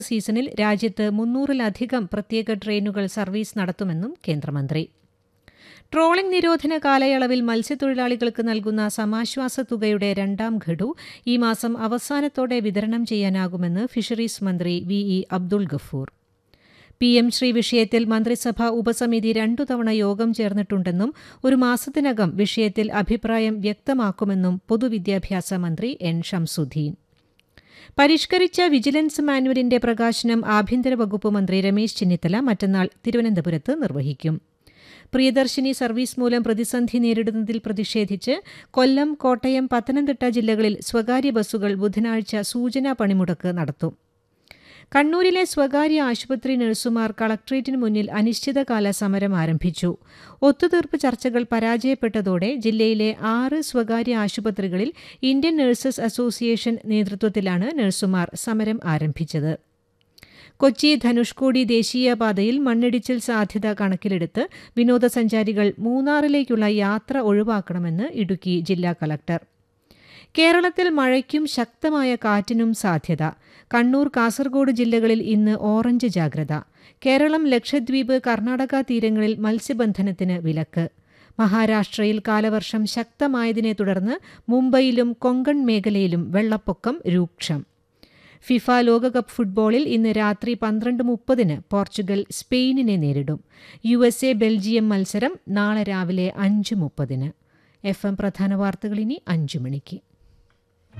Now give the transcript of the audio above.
സീസണിൽ രാജ്യത്ത് മുന്നൂറിലധികം പ്രത്യേക ട്രെയിനുകൾ സർവീസ് നടത്തുമെന്നും കേന്ദ്രമന്ത്രി ട്രോളിംഗ് നിരോധന കാലയളവിൽ മത്സ്യത്തൊഴിലാളികൾക്ക് നൽകുന്ന സമാശ്വാസ തുകയുടെ രണ്ടാം ഘഡു ഈ മാസം അവസാനത്തോടെ വിതരണം ചെയ്യാനാകുമെന്ന് ഫിഷറീസ് മന്ത്രി V E Abdul Gafoor P M Shri വിഷയത്തിൽ മന്ത്രിസഭാ ഉപസമിതി രണ്ടു തവണ യോഗം ചേർന്നിട്ടുണ്ടെന്നും ഒരു മാസത്തിനകം വിഷയത്തിൽ അഭിപ്രായം വ്യക്തമാക്കുമെന്നും പൊതുവിദ്യാഭ്യാസ മന്ത്രി എൻ ഷംസുദ്ദീൻ പരിഷ്കരിച്ച വിജിലൻസ് മാനുവലിന്റെ പ്രകാശനം ആഭ്യന്തര വകുപ്പ് മന്ത്രി രമേശ് ചെന്നിത്തല മറ്റന്നാൾ തിരുവനന്തപുരത്ത് നിർവഹിക്കും പ്രിയദർശിനി സർവീസ് മൂലം പ്രതിസന്ധി നേരിടുന്നതിൽ പ്രതിഷേധിച്ച് കൊല്ലം കോട്ടയം പത്തനംതിട്ട ജില്ലകളിൽ സ്വകാര്യ ബസ്സുകൾ ബുധനാഴ്ച സൂചനാ പണിമുടക്ക് നടത്തും കണ്ണൂരിലെ സ്വകാര്യ ആശുപത്രി നഴ്സുമാർ കളക്ട്രേറ്റിന് മുന്നിൽ അനിശ്ചിതകാല സമരം ആരംഭിച്ചു ഒത്തുതീർപ്പ് ചർച്ചകൾ പരാജയപ്പെട്ടതോടെ ജില്ലയിലെ ആറ് സ്വകാര്യ ആശുപത്രികളിൽ ഇന്ത്യൻ നഴ്സസ് അസോസിയേഷൻ നേതൃത്വത്തിലാണ് നഴ്സുമാർ സമരം ആരംഭിച്ചത് കൊച്ചി ധനുഷ്കോടി ദേശീയപാതയിൽ മണ്ണിടിച്ചിൽ സാധ്യത കണക്കിലെടുത്ത് വിനോദസഞ്ചാരികൾ മൂന്നാറിലേക്കുള്ള യാത്ര ഒഴിവാക്കണമെന്ന് ഇടുക്കി ജില്ലാ കളക്ടർ കേരളത്തിൽ മഴയ്ക്കും ശക്തമായ കാറ്റിനും സാധ്യത കണ്ണൂർ കാസർഗോഡ് ജില്ലകളിൽ ഇന്ന് ഓറഞ്ച് ജാഗ്രത കേരളം ലക്ഷദ്വീപ് കർണാടക തീരങ്ങളിൽ മത്സ്യബന്ധനത്തിന് വിലക്ക് മഹാരാഷ്ട്രയിൽ കാലവർഷം ശക്തമായതിനെ തുടർന്ന് മുംബൈയിലും കൊങ്കൺ മേഖലയിലും വെള്ളപ്പൊക്കം രൂക്ഷം ഫിഫ ലോകകപ്പ് ഫുട്ബോളിൽ ഇന്ന് രാത്രി പന്ത്രണ്ട് മുപ്പതിന് പോർച്ചുഗൽ സ്പെയിനിനെ നേരിടും യു എസ് എ ബെൽജിയം മത്സരം നാളെ രാവിലെ അഞ്ച് മുപ്പതിന് എഫ് എം പ്രധാന വാർത്തകൾ ഇനി അഞ്ചു മണിക്ക്